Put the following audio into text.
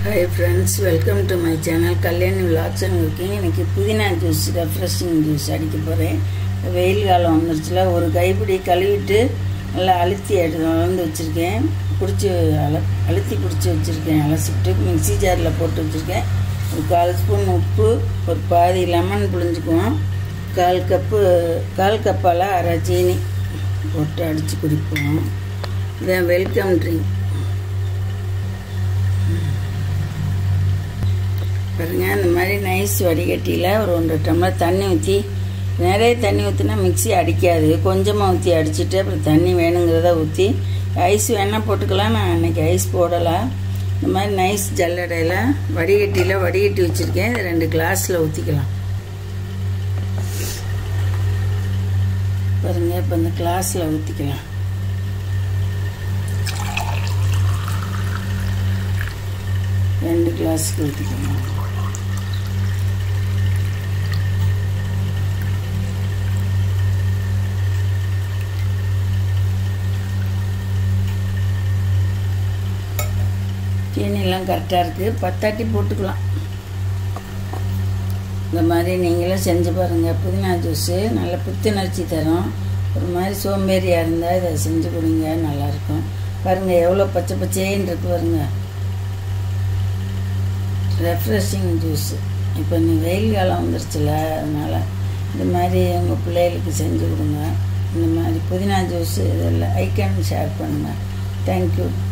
hi friends welcome to my channel Kalyani vlogs and cooking இன்னைக்கு புதினா juice refreshing juice அடிக்க போகிறேன் வெயில் காலம் வந்துருச்சுல ஒரு கைப்பிடி கழுவிட்டு நல்லா அழுத்தி எடுத்து வளர்ந்து வச்சுருக்கேன் பிடிச்சி அல அழுத்தி பிடிச்சி வச்சுருக்கேன் அலசிட்டு மிக்ஸி ஜாரில் போட்டு வச்சுருக்கேன் ஒரு கால் ஸ்பூன் உப்பு ஒரு பாதி லெமன் புழிஞ்சுக்குவோம் கால் கப்பு கால் கப்பால் அரை சீனி போட்டு அடித்து குடிப்போம் இதான் வெல்கம் ட்ரிங்க் பாருங்க இந்த மாதிரி நைஸ் வடிகட்டியில் ஒரு ஒன்றரை டம்ளர் தண்ணி ஊற்றி நிறைய தண்ணி ஊற்றினா மிக்ஸி அடிக்காது கொஞ்சமாக ஊற்றி அடிச்சுட்டு அப்புறம் தண்ணி வேணுங்கிறத ஊற்றி ஐஸ் வேணால் போட்டுக்கலாம் நான் அன்றைக்கி ஐஸ் போடலை இந்த மாதிரி நைஸ் ஜல்லடையில் வடிகட்டியில் வடிகட்டி வச்சுருக்கேன் இதை ரெண்டு கிளாஸில் ஊற்றிக்கலாம் பாருங்க இப்போ இந்த கிளாஸில் ஊற்றிக்கலாம் ரெண்டு கிளாஸுக்கு ஊற்றிக்கணும் சீனிலாம் கரெக்டாக இருக்குது பத்தாட்டி போட்டுக்கலாம் இந்த மாதிரி நீங்களும் செஞ்சு பாருங்கள் புதினா ஜூஸு நல்ல புத்துணர்ச்சி தரும் ஒரு மாதிரி சோம்பேறியாக இருந்தால் இதை செஞ்சு கொடுங்க நல்லாயிருக்கும் பாருங்கள் எவ்வளோ பச்சை பச்சைன்னு இருக்கு பாருங்க ரெஃப்ரெஷிங் ஜூஸு இப்போ நீ வெயில் காலம் வந்துருச்சுல அதனால் இந்த மாதிரி உங்கள் பிள்ளைகளுக்கு செஞ்சு கொடுங்க இந்த மாதிரி புதினா ஜூஸு இதெல்லாம் ஐக்கன் ஷேர் பண்ணுங்கள் தேங்க்யூ